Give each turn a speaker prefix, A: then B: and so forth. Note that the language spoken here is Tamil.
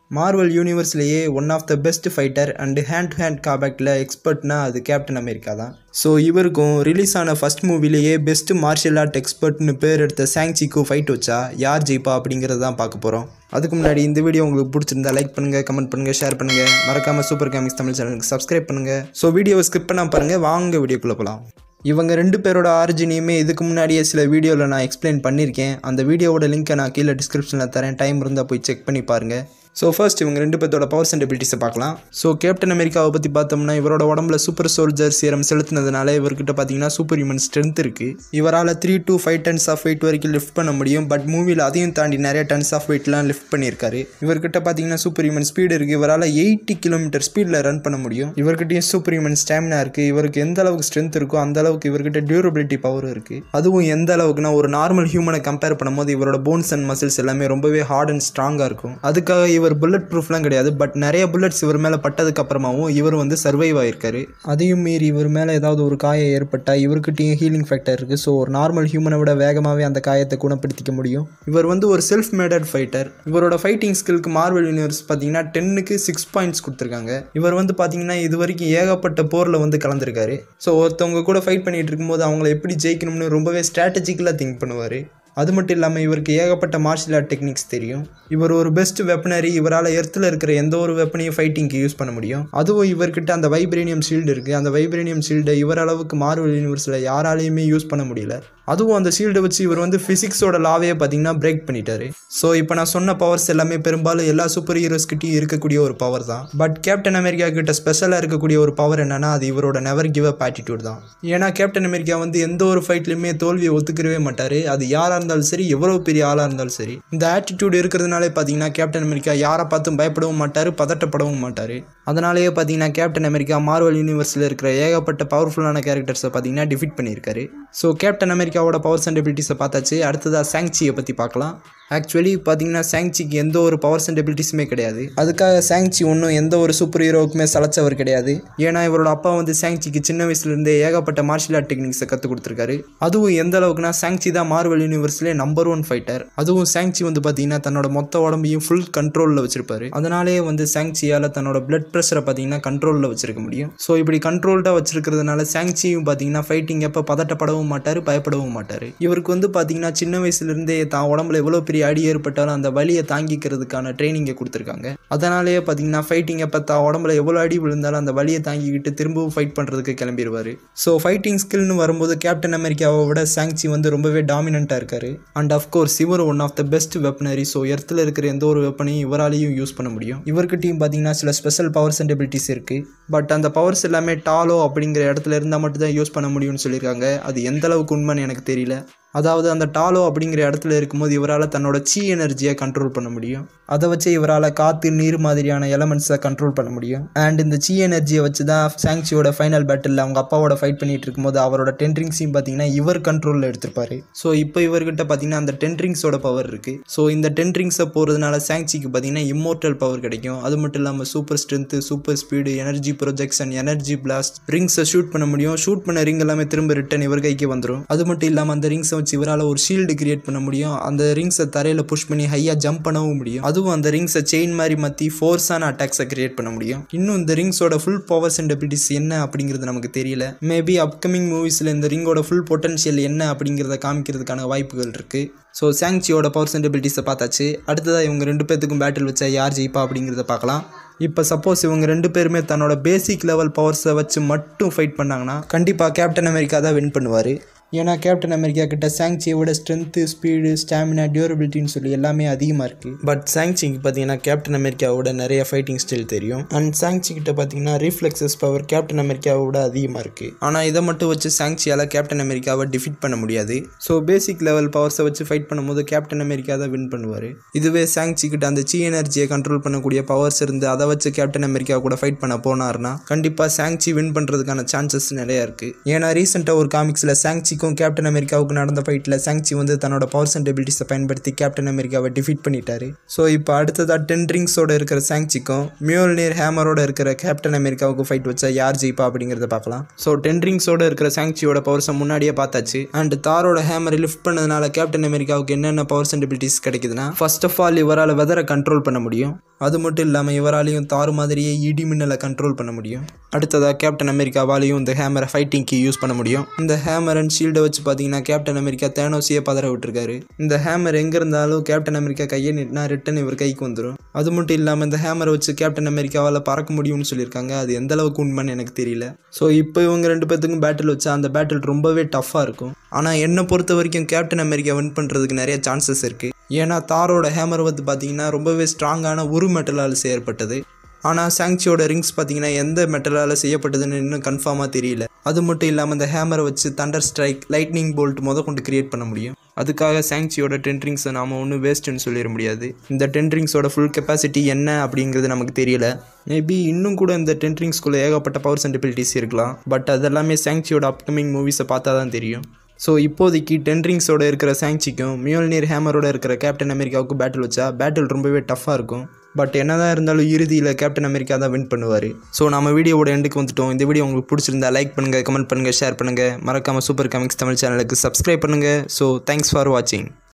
A: மார்வல் யூனிவர்ஸ்லேயே one of the best fighter and hand to hand காபேக்டில் எக்ஸ்பர்ட்னா அது கேப்டன் அமெரிக்கா தான் ஸோ இவருக்கும் ரிலீஸ் ஆன ஃபர்ஸ்ட் மூவிலேயே பெஸ்ட் மார்ஷியல் ஆர்ட் எக்ஸ்பர்ட்னு பேர் எடுத்த சாங்சிக்கும் ஃபைட் வச்சா யார் ஜெயிப்பா அப்படிங்கிறது தான் பார்க்க போகிறோம் அதுக்கு முன்னாடி இந்த வீடியோ உங்களுக்கு பிடிச்சிருந்தா லைக் பண்ணுங்கள் கமெண்ட் பண்ணுங்கள் ஷேர் பண்ணுங்கள் மறக்காமல் சூப்பர் காமிக்ஸ் தமிழ் சேனலுக்கு சப்ஸ்கிரைப் பண்ணுங்கள் ஸோ வீடியோவை ஸ்கிப் பண்ணால் பாருங்கள் வாங்க வீடியோக்குள்ளே போகலாம் இவங்க ரெண்டு பேரோட ஆரிஜினையுமே இதுக்கு முன்னாடியே சில வீடியோவில் நான் எக்ஸ்பிளைன் பண்ணியிருக்கேன் அந்த வீடியோவோட லிங்க்கை நான் கீழே டிஸ்கிரிப்ஷனில் தரேன் டைம் இருந்தால் போய் செக் பண்ணி பாருங்கள் ஸோ ஃபர்ஸ்ட் இவங்க ரெண்டு பேர்த்தோட பவர்ஸ் அண்ட் எபிலிட்டிஸை பார்க்கலாம் ஸோ கேப்டன் அமெரிக்காவை பற்றி பார்த்தோம்னா இவரோட உடம்புல சூப்பர் சோல்ஜர் சீரம் செலுத்தினதுனால இவர்கிட்ட பார்த்தீங்கன்னா சூப்பர் ஹியூமன் ஸ்ட்ரென்த் இருக்குது இவரால் three to five tons of weight வரைக்கும் லிஃப்ட் பண்ண முடியும் பட் மூவியில் அதையும் தாண்டி நிறைய டன்ஸ் ஆஃப் வெயிட்லாம் லிஃப்ட் பண்ணியிருக்காரு இவர்கிட்ட பார்த்தீங்கன்னா சூப்பர் ஹியூமன் ஸ்பீடு இருக்குது இவரால் எயிட்டி கிலோமீட்டர் ஸ்பீடில் ரன் பண்ண முடியும் இவர்கிட்டயும் சூப்பர் ஹியூமன் ஸ்டாமினா இருக்குது இவருக்கு எந்த அளவுக்கு ஸ்ட்ரென்த் இருக்கோ அந்த அளவுக்கு இவர்கிட்ட டியூரபிலிட்டி பவர் இருக்குது அதுவும் எந்த அளவுக்குனா ஒரு நார்மல் ஹியூமனை கம்பேர் பண்ணும்போது இவரோட போன்ஸ் அண்ட் மசில்ஸ் எல்லாமே ரொம்பவே ஹார்ட் அண்ட் ஸ்ட்ராங்காக இருக்கும் அதுக்காக இவர் புல்லட் ப்ரூஃப்லாம் கிடையாது பட் நிறைய புல்லட்ஸ் இவர் மேலே பட்டதுக்கு அப்புறமாவும் இவர் வந்து சர்வைவ் ஆயிருக்காரு அதையும் மீறி இவர் மேலே ஏதாவது ஒரு காயம் ஏற்பட்டால் இவர்கிட்டயும் ஹீலிங் ஃபேக்டர் இருக்குது ஸோ ஒரு நார்மல் ஹியூமனை விட வேகமாகவே அந்த காயத்தை குணப்படுத்திக்க முடியும் இவர் வந்து ஒரு செல்ஃப் மேடட் ஃபைட்டர் இவரோட ஃபைட்டிங் ஸ்கில்க்கு மார்வல் யூனிவர்ஸ் பார்த்தீங்கன்னா டென்னுக்கு சிக்ஸ் பாயிண்ட்ஸ் கொடுத்துருக்காங்க இவர் வந்து பார்த்தீங்கன்னா இது வரைக்கும் ஏகப்பட்ட போரில் வந்து கலந்துருக்காரு ஸோ ஒருத்தவங்க கூட ஃபைட் பண்ணிட்டு இருக்கும்போது அவங்கள எப்படி ஜெயிக்கணும்னு ரொம்பவே ஸ்ட்ராட்டஜிக்கலாக திங்க் பண்ணுவார் அது மட்டும் இல்லாமல் இவருக்கு ஏகப்பட்ட மார்ஷியல் ஆர்ட் டெக்னிக்ஸ் தெரியும் இவர் ஒரு பெஸ்ட் வெப்பனரி இவரால் எர்த்தில் இருக்கிற எந்த ஒரு வெப்பனையும் ஃபைட்டிங்க்கு யூஸ் பண்ண முடியும் அதுவும் இவர்கிட்ட அந்த வைப்ரேனியம் ஷீல்டு இருக்குது அந்த வைப்ரேனியம் ஷீல்டை இவர் அளவுக்கு மார்வல் யூனிவர்ஸில் யாராலையுமே யூஸ் பண்ண முடியல அதுவும் அந்த ஷீல்டை வச்சு இவர் வந்து ஃபிசிக்ஸோட லாவே பார்த்தீங்கன்னா பிரேக் பண்ணிட்டாரு ஸோ இப்போ நான் சொன்ன பவர்ஸ் எல்லாமே பெரும்பாலும் எல்லா சூப்பர் ஹீரோஸ்கிட்டையும் இருக்கக்கூடிய ஒரு பவர் தான் பட் கேப்டன் அமெரிக்கா கிட்ட ஸ்பெஷலாக இருக்கக்கூடிய ஒரு பவர் என்னன்னா அது இவரோட நெவர் கிவ் அப் ஆட்டிடியூட் தான் ஏன்னா கேப்டன் அமெரிக்கா வந்து எந்த ஒரு ஃபைட்லையுமே தோல்வியை ஒத்துக்கிறவே மாட்டார் அது யாராக இருந்தாலும் சரி எவ்வளோ பெரிய ஆளாக இருந்தாலும் சரி இந்த ஆட்டிடியூட் இருக்கிறதுனாலே பார்த்தீங்கன்னா கேப்டன் அமெரிக்கா யாரை பார்த்தும் பயப்படவும் மாட்டார் பதட்டப்படவும் மாட்டார் அதனாலேயே பார்த்தீங்கன்னா கேப்டன் அமெரிக்கா மார்வல் யூனிவர்ஸில் இருக்கிற ஏகப்பட்ட பவர்ஃபுல்லான கேரக்டர்ஸை பார்த்தீங்கன்னா டிஃபிட் பண்ணியிருக்காரு ஸோ கேப்டன் அமெரிக்காவோட பவர்ஸ் அண்ட் எபிலிட்டிஸை பார்த்தாச்சு அடுத்ததாக சாங்சியை பற்றி பார்க்கலாம் ஆக்சுவலி பார்த்தீங்கன்னா சாங்சிக்கு எந்த ஒரு பவர்ஸ் அண்ட் எபிலிட்டிஸுமே கிடையாது அதுக்காக சாங்சி ஒன்றும் எந்த ஒரு சூப்பர் ஹீரோவுக்குமே சளைச்சவர் கிடையாது ஏன்னா இவரோட அப்பா வந்து சாங்சிக்கு சின்ன வயசுலேருந்தே ஏகப்பட்ட மார்ஷியல் ஆர்ட் டெக்னிக்ஸை கற்றுக் கொடுத்துருக்காரு அதுவும் எந்த அளவுக்குனா சாங்சி தான் மார்வல் யூனிவர்ஸ்லேயே நம்பர் ஒன் ஃபைட்டர் அதுவும் சாங்சி வந்து பார்த்தீங்கன்னா தன்னோட மொத்த உடம்பையும் ஃபுல் கண்ட்ரோலில் வச்சிருப்பாரு அதனாலேயே வந்து சாங்சியால் தன்னோட பிளட் ப்ரெஷரை பார்த்தீங்கன்னா கண்ட்ரோலில் வச்சிருக்க முடியும் ஸோ இப்படி கண்ட்ரோல்டாக வச்சிருக்கிறதுனால சாங்சியும் பார்த்தீங்கன்னா ஃபைட்டிங் எப்போ பதட்டப்படவும் மாட்டார் பயப்படவும் மாட்டார் இவருக்கு வந்து பார்த்தீங்கன்னா சின்ன வயசுலேருந்தே தான் உடம்புல எவ்வளோ பெரிய அடி ஏற்பட்டாலும் அந்த வலியை தாங்கிக்கிறதுக்கான ட்ரைனிங்கை கொடுத்துருக்காங்க அதனாலேயே பார்த்தீங்கன்னா ஃபைட்டிங் எப்போ தான் உடம்புல எவ்வளோ அடி விழுந்தாலும் அந்த வலியை தாங்கிக்கிட்டு திரும்பவும் ஃபைட் பண்ணுறதுக்கு கிளம்பிடுவார் ஸோ ஃபைட்டிங் ஸ்கில்னு வரும்போது கேப்டன் அமெரிக்காவை விட சாங்சி வந்து ரொம்பவே டாமினண்ட்டாக இருக்காரு அண்ட் அஃப்கோர்ஸ் இவர் one of the best weaponry so எர்த்தில் இருக்கிற எந்த ஒரு வெப்பனையும் இவராலையும் யூஸ் பண்ண முடியும் இவர்கிட்டையும் பார்த்தீங்கன்னா சில ஸ்பெஷல் பவர்ஸ் அண்ட் எபிலிட்டிஸ் இருக்குது பட் அந்த பவர்ஸ் எல்லாமே டாலோ அப்படிங்கிற இடத்துல இருந்தால் மட்டும்தான் யூஸ் பண்ண முடியும்னு சொல்லியிருக்காங்க அது எந்த அளவுக்கு உண்மைன்னு எனக்கு தெரியல அதாவது அந்த டாலோ அப்படிங்கிற இடத்துல இருக்கும்போது இவரால் தன்னோட சி எனர்ஜியை கண்ட்ரோல் பண்ண முடியும் அதை வச்சு இவரால் காற்று நீர் மாதிரியான எலமெண்ட்ஸை கண்ட்ரோல் பண்ண முடியும் அண்ட் இந்த சி எனர்ஜியை வச்சு தான் சாங்சியோட ஃபைனல் பேட்டில் அவங்க அப்பாவோட ஃபைட் பண்ணிட்டு இருக்கும்போது அவரோட டென்ட்ரிங்ஸையும் பார்த்தீங்கன்னா இவர் கண்ட்ரோலில் எடுத்திருப்பாரு ஸோ இப்போ இவர்கிட்ட பார்த்தீங்கன்னா அந்த டென்ட்ரிங்ஸோட பவர் இருக்குது ஸோ இந்த டென்ட்ரிங்ஸை போகிறதுனால சாங்சிக்கு பார்த்தீங்கன்னா இம்மோர்டல் பவர் கிடைக்கும் அது மட்டும் இல்லாமல் super strength super speed energy projection energy blast ரிங்ஸை ஷூட் பண்ண முடியும் ஷூட் பண்ண ரிங் எல்லாமே திரும்ப ரிட்டன் இவர் கைக்கு வந்துடும் அது மட்டும் இல்லாமல் அந்த ரிங்ஸை வச்சு இவரால் ஒரு ஷீல்டு கிரியேட் பண்ண முடியும் அந்த ரிங்ஸை தரையில் புஷ் பண்ணி ஹையாக ஜம்ப் பண்ணவும் முடியும் அதுவும் அந்த ரிங்ஸை செயின் மாதிரி மாற்றி ஃபோர்ஸான அட்டாக்ஸை கிரியேட் பண்ண முடியும் இன்னும் இந்த ரிங்ஸோட ஃபுல் பவர்ஸ் அண்ட் எபிலிட்டிஸ் என்ன அப்படிங்கிறது நமக்கு தெரியல மேபி அப்கமிங் மூவிஸில் இந்த ரிங்கோட ஃபுல் பொட்டன்ஷியல் என்ன அப்படிங்கிறத காமிக்கிறதுக்கான வாய்ப்புகள் இருக்குது ஸோ சாங்சியோட பவர்ஸ் அண்ட் எபிலிட்டிஸை பார்த்தாச்சு அடுத்ததாக இவங்க ரெண்டு பேர்த்துக்கும் பேட்டில் வச்சா யார் ஜெயிப்பா அப்படிங்கிறத பார்க்கலாம் இப்போ சப்போஸ் இவங்க ரெண்டு பேருமே தன்னோட பேசிக் லெவல் பவர்ஸை வச்சு மட்டும் ஃபைட் பண்ணாங்கன்னா கண்டிப்பாக கேப்டன் அமெரிக்கா தான் வின் பண்ணுவார் ஏன்னா கேப்டன் அமெரிக்கா கிட்ட சாங்சியை விட ஸ்ட்ரென்த்து ஸ்பீடு ஸ்டாமினா டியூரபிலிட்டின்னு சொல்லி எல்லாமே அதிகமாக இருக்குது பட் சாங்சிக்கு பார்த்தீங்கன்னா கேப்டன் அமெரிக்காவோட நிறைய ஃபைட்டிங் ஸ்டைல் தெரியும் அண்ட் சாங்சி கிட்ட பார்த்தீங்கன்னா ரீஃப்ளெக்ஸஸ் பவர் கேப்டன் அமெரிக்காவை விட அதிகமாக இருக்குது ஆனால் இதை மட்டும் வச்சு சாங்சியால் கேப்டன் அமெரிக்காவை டிஃபிட் பண்ண முடியாது ஸோ பேசிக் லெவல் பவர்ஸை வச்சு ஃபைட் பண்ணும்போது கேப்டன் அமெரிக்கா தான் வின் பண்ணுவார் இதுவே சாங்சி கிட்ட அந்த சி எனர்ஜியை கண்ட்ரோல் பண்ணக்கூடிய பவர்ஸ் இருந்து அதை வச்சு கேப்டன் அமெரிக்கா கூட ஃபைட் பண்ண போனார்னா கண்டிப்பாக சாங்சி வின் பண்ணுறதுக்கான சான்சஸ் நிறையா இருக்குது ஏன்னா ரீசெண்டாக ஒரு காமிக்ஸில் சாங்சி சாங்சிக்கும் கேப்டன் அமெரிக்காவுக்கு நடந்த ஃபைட்டில் சாங்சி வந்து தன்னோட பவர்ஸ் அண்ட் எபிலிட்டிஸை பயன்படுத்தி கேப்டன் அமெரிக்காவை டிஃபீட் பண்ணிட்டாரு ஸோ இப்போ அடுத்ததாக டென் ரிங்ஸோட இருக்கிற சாங்சிக்கும் மியோல்னியர் ஹேமரோட இருக்கிற கேப்டன் அமெரிக்காவுக்கு ஃபைட் வச்சா யார் ஜெயிப்பா அப்படிங்கிறத பார்க்கலாம் ஸோ டென் ரிங்ஸோட இருக்கிற சாங்சியோட பவர்ஸை முன்னாடியே பார்த்தாச்சு அண்ட் தாரோட ஹேமரை லிஃப்ட் பண்ணதுனால கேப்டன் அமெரிக்காவுக்கு என்னென்ன பவர்ஸ் அண்ட் எபிலிட்டிஸ் கிடைக்குதுன்னா ஃபர்ஸ்ட் ஆஃப் ஆல் இவரால் வெதரை கண்ட்ரோல் பண்ண முடியும் அது மட்டும் இல்லாமல் இவராலையும் தாறு மாதிரியே இடி மின்னலை கண்ட்ரோல் பண்ண முடியும் அடுத்ததாக கேப்டன் அமெரிக்காவாலையும் இந்த ஹேமரை ஃபைட்டிங்க்கு யூஸ் பண்ண முடியும் இந்த ஹேமர் அண்ட் ஷீல்டை வச்சு பார்த்தீங்கன்னா கேப்டன் அமெரிக்கா தேனோசியே பதற விட்டுருக்காரு இந்த ஹேமர் எங்கே இருந்தாலும் கேப்டன் அமெரிக்கா கையை நீட்டினா ரிட்டன் இவர் கைக்கு வந்துடும் அது மட்டும் இல்லாமல் இந்த ஹேமரை வச்சு கேப்டன் அமெரிக்காவால் பறக்க முடியும்னு சொல்லியிருக்காங்க அது எந்த அளவுக்கு உண்மைன்னு எனக்கு தெரியல ஸோ இப்போ இவங்க ரெண்டு பேத்துக்கும் பேட்டில் வச்சா அந்த பேட்டில் ரொம்பவே டஃப்பாக இருக்கும் ஆனால் என்னை பொறுத்த வரைக்கும் கேப்டன் அமெரிக்கா வின் பண்ணுறதுக்கு நிறைய சான்சஸ் இருக்குது ஏன்னா தாரோட ஹேமர் வந்து பார்த்தீங்கன்னா ரொம்பவே ஸ்ட்ராங்கான ஒரு மெட்டலால் செய்யப்பட்டது ஆனால் சாங்சியோட ரிங்ஸ் பார்த்தீங்கன்னா எந்த மெட்டலால் செய்யப்பட்டதுன்னு இன்னும் கன்ஃபார்மாக தெரியல அது மட்டும் இல்லாமல் இந்த ஹேமரை வச்சு தண்டர் ஸ்ட்ரைக் லைட்னிங் போல்ட் முத கொண்டு கிரியேட் பண்ண முடியும் அதுக்காக சாங்சியோட டென் ரிங்ஸை நாம் ஒன்றும் வேஸ்ட்டுன்னு சொல்லிட முடியாது இந்த டென் ரிங்ஸோட ஃபுல் கெப்பாசிட்டி என்ன அப்படிங்கிறது நமக்கு தெரியல மேபி இன்னும் கூட இந்த டென் ரிங்ஸ்குள்ளே ஏகப்பட்ட பவர்ஸ் அண்ட் எபிலிட்டிஸ் இருக்கலாம் பட் அதெல்லாமே சாங்சியோட அப்கமிங் மூவிஸை பார்த்தா தான் தெரியும் ஸோ இப்போதைக்கு டென் ரிங்ஸோட இருக்கிற சாங்சிக்கும் மியோல்னியர் ஹேமரோட இருக்கிற கேப்டன் அமெரிக்காவுக்கு பேட்டில் வச்சா பேட்டில் ரொம்பவே டஃப்பாக இருக்கும் பட் என்னதான் இருந்தாலும் இறுதியில் கேப்டன் அமெரிக்கா தான் வின் பண்ணுவார் ஸோ நம்ம வீடியோவோட எண்டுக்கு வந்துட்டோம் இந்த வீடியோ உங்களுக்கு பிடிச்சிருந்தா லைக் பண்ணுங்கள் கமெண்ட் பண்ணுங்கள் ஷேர் பண்ணுங்கள் மறக்காமல் சூப்பர் காமிக்ஸ் தமிழ் சேனலுக்கு சப்ஸ்கிரைப் பண்ணுங்கள் ஸோ தேங்க்ஸ் ஃபார் வாட்சிங்